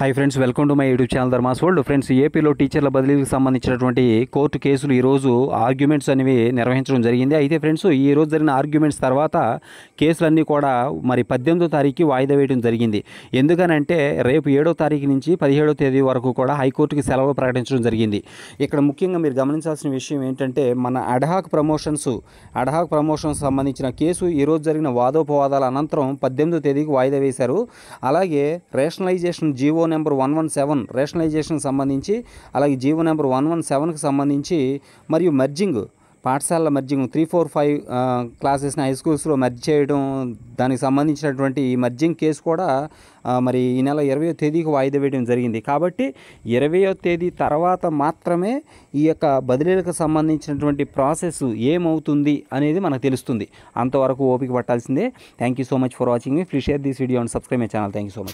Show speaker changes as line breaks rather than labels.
hi friends welcome to my YouTube channel Dharmas world friends ఏపీలో టీచర్ల బదిలీలకు సంబంధించినటువంటి కోర్టు కేసులు ఈరోజు ఆర్గ్యుమెంట్స్ అనేవి నిర్వహించడం జరిగింది అయితే ఫ్రెండ్స్ ఈ రోజు జరిగిన ఆర్గ్యుమెంట్స్ తర్వాత కేసులన్నీ కూడా మరి పద్దెనిమిదో తారీఖుకి వాయిదా వేయడం జరిగింది ఎందుకనంటే రేపు ఏడో తారీఖు నుంచి పదిహేడో తేదీ వరకు కూడా హైకోర్టుకి సెలవులు ప్రకటించడం జరిగింది ఇక్కడ ముఖ్యంగా మీరు గమనించాల్సిన విషయం ఏంటంటే మన అడహాక్ ప్రమోషన్స్ అడహాక్ ప్రమోషన్స్ సంబంధించిన కేసు ఈరోజు జరిగిన వాదోపవాదాల అనంతరం పద్దెనిమిదో తేదీకి వాయిదా వేశారు అలాగే rationalization GO number one one seven rationalization సంబంధించి అలాగే జీవో నెంబర్ వన్ వన్ సెవెన్కి సంబంధించి మరియు మర్జింగ్ పాఠశాలల మర్జింగ్ త్రీ ఫోర్ ఫైవ్ క్లాసెస్ని హై స్కూల్స్లో మర్జ్ చేయడం దానికి సంబంధించినటువంటి ఈ మర్జింగ్ కేసు కూడా ఆ, మరి ఈ నెల ఇరవయో తేదీకి వాయిదా వేయడం జరిగింది కాబట్టి ఇరవయో తేదీ తర్వాత మాత్రమే ఈ యొక్క బదిలీలకు సంబంధించినటువంటి ప్రాసెస్ ఏమవుతుంది అనేది మనకు తెలుస్తుంది అంతవరకు ఓపిక పట్టాల్సిందే thank you so much for watching మీ please share this video and subscribe my channel thank you so much